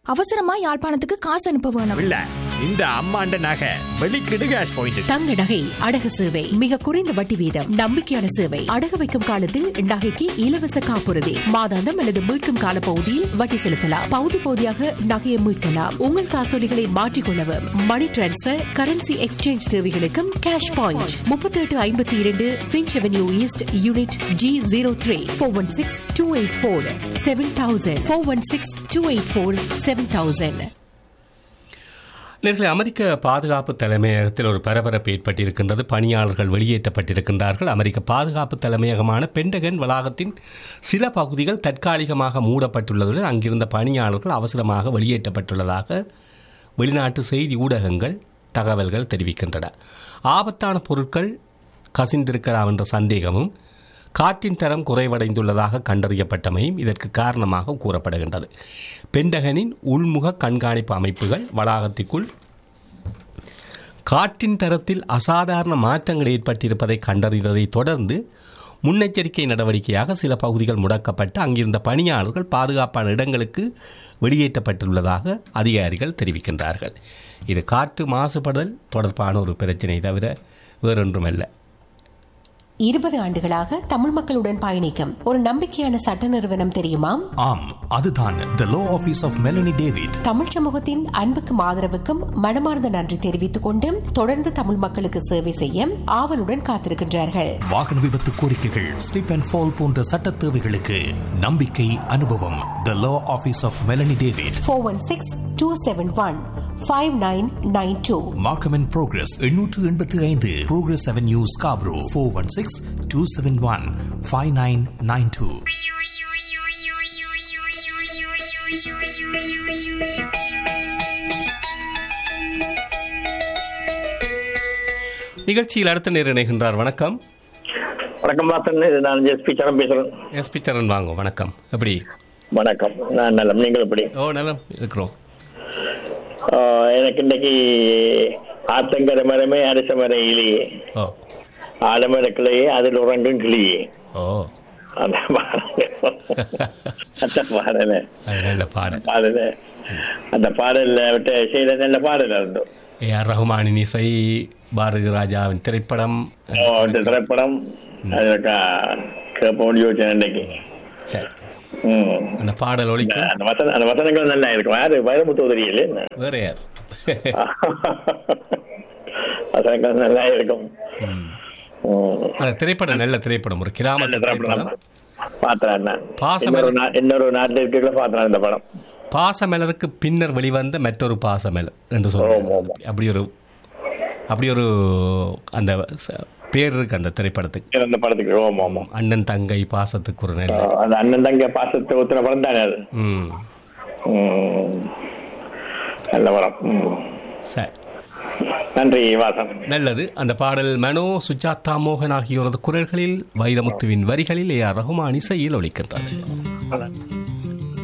அவசரமா யாழ்ப்பாணத்துக்கு காசு அனுப்ப வேணும் இல்ல இந்த அம்மாண்ட நகை வெளிக்கிடு கேஷ் பாயிண்ட் தங்க நகை அடகு சேவை மிக குறைந்த வட்டி வீதம் நம்பிக்கையான சேவை அடகு வைக்கும் காலத்தில் நகைக்கு இலவச காப்புறுதி மாதாந்தம் அல்லது மீட்கும் கால பகுதியில் வட்டி செலுத்தலாம் பகுதி பகுதியாக நகையை மீட்கலாம் உங்கள் காசோலிகளை மாற்றிக்கொள்ளவும் மணி டிரான்ஸ்பர் கரன்சி எக்ஸ்சேஞ்ச் தேவைகளுக்கும் கேஷ் பாயிண்ட் முப்பத்தி எட்டு ஐம்பத்தி இரண்டு Finch avenue east unit G zero three four one six two eight four seven thousand four one six two eight four seven thousand நேர்களை அமெரிக்க பாதுகாப்பு தலைமையகத்தில் ஒரு பரபரப்பு ஏற்பட்டிருக்கின்றது பணியாளர்கள் வெளியேற்றப்பட்டிருக்கின்றார்கள் அமெரிக்க பாதுகாப்பு தலைமையகமான பென்டகன் வளாகத்தின் சில பகுதிகள் தற்காலிகமாக மூடப்பட்டுள்ளதுடன் அங்கிருந்த பணியாளர்கள் அவசரமாக வெளியேற்றப்பட்டுள்ளதாக வெளிநாட்டு செய்தி ஊடகங்கள் தகவல்கள் தெரிவிக்கின்றன ஆபத்தான பொருட்கள் கசிந்திருக்கலாம் என்ற சந்தேகமும் காற்றின் தரம் குறைவடைந்துள்ளதாக கண்டறியப்பட்டமையும் இதற்கு காரணமாக கூறப்படுகின்றது பென்டகனின் உள்முக கண்காணிப்பு அமைப்புகள் வளாகத்திற்குள் காற்றின் தரத்தில் அசாதாரண மாற்றங்கள் ஏற்பட்டிருப்பதை கண்டறிந்ததை தொடர்ந்து முன்னெச்சரிக்கை நடவடிக்கையாக சில பகுதிகள் முடக்கப்பட்டு அங்கிருந்த பணியாளர்கள் பாதுகாப்பான இடங்களுக்கு வெளியேற்றப்பட்டுள்ளதாக அதிகாரிகள் தெரிவிக்கின்றார்கள் இது காற்று மாசுபடுதல் தொடர்பான ஒரு பிரச்சினை தவிர வேறொன்றுமல்ல இருபது ஆண்டுகளாக தமிழ் மக்களுடன் பயணிக்கும் ஒரு நம்பிக்கையான சட்ட நிறுவனம் தெரியுமா ஆம் அதுதான் the law office of Melanie David Tamil சமூகத்தின் அன்புக்கும் ஆதரவுக்கும் மனமார்ந்த நன்றி தெரிவித்துக் கொண்டு தொடர்ந்து தமிழ் மக்களுக்கு சேவை செய்ய ஆவலுடன் காத்திருக்கின்றார்கள் வாகன விபத்து கோரிக்கைகள் ஸ்லிப் அண்ட் ஃபால் போன்ற சட்ட தேவைகளுக்கு நம்பிக்கை அனுபவம் the law office of Melanie David four one six two seven one five nine nine two Markham and Progress எண்ணூற்று எண்பத்தி ஐந்து Progress avenue Scarborough four one six two seven one five nine nine two நிகழ்ச்சியில் அடுத்த நேரம் இணைகின்றார் வணக்கம் வணக்கம் வாசன் இது நான் எஸ்பி சரம் பேசுறேன் எஸ்பி சரண் வாங்க வணக்கம் எப்படி வணக்கம் நான் நலம் நீங்கள் எப்படி ஓ நலம் இருக்கிறோம் ஆஹ், எனக்கு இன்னைக்கு ஆத்தங்கர மரமே அரச மர இலையே ஓ ஆலமர கிளையே அதில் உறங்கும் கிளியே ஓ அந்த பாடல் அந்த பாடல அது நல்ல பாடல் பாடல அந்த பாடல்ல விட்டு செய்த நல்ல பாடல் இருந்தோம் ஏ ஆர் ரஹ்மானின் இசை பாரதி ராஜாவின் திரைப்படம் இந்த திரைப்படம் அதுக்கு கேட்ப யோசனை இன்னைக்கு சரி ம். அந்த பாடல் ஒழிக்கும் அந்த வசன அந்த வசனங்கள் நல்லா இருக்கும் யாரு வைரமுத்து உதவியில் என்ன வேற யார் வசனங்கள் நல்லா இருக்கும் ம். அந்த திரைப்படம் நல்ல திரைப்படம் ஒரு கிராம நல்ல திரைப்படம் திரைப்படம் பாத்திரம் நான். பாசம் இன்னொரு நா- இன்னொரு நாட்டில் இருக்கிற பாத்திரம் இந்த படம் பாசமலருக்கு பின்னர் வெளிவந்த மற்றொரு பாசமலர் என்று ஆமா, சொல்லுவாங்க ஆமா. அப்படி ஒரு அப்படி ஒரு அந்த ச- பேர் இருக்கு அந்த திரைப்படத்துக்கு இந்த படத்துக்கு ஓம் ஆமாம் அண்ணன் தங்கை பாசத்துக்கு ஒரு நெல் அந்த அண்ணன் தங்க பாசத்தை ஊத்துற படம் தானே அது ம் ம். நல்ல படம் ம். சரி நன்றி வாசன் நல்லது அந்த பாடல் மனோ சுஜாதா மோகன் ஆகியோரது குரல்களில் வைரமுத்துவின் வரிகளில் ஏ ஆர் ரஹ்மான் இசையில் ஒலிக்கின்றது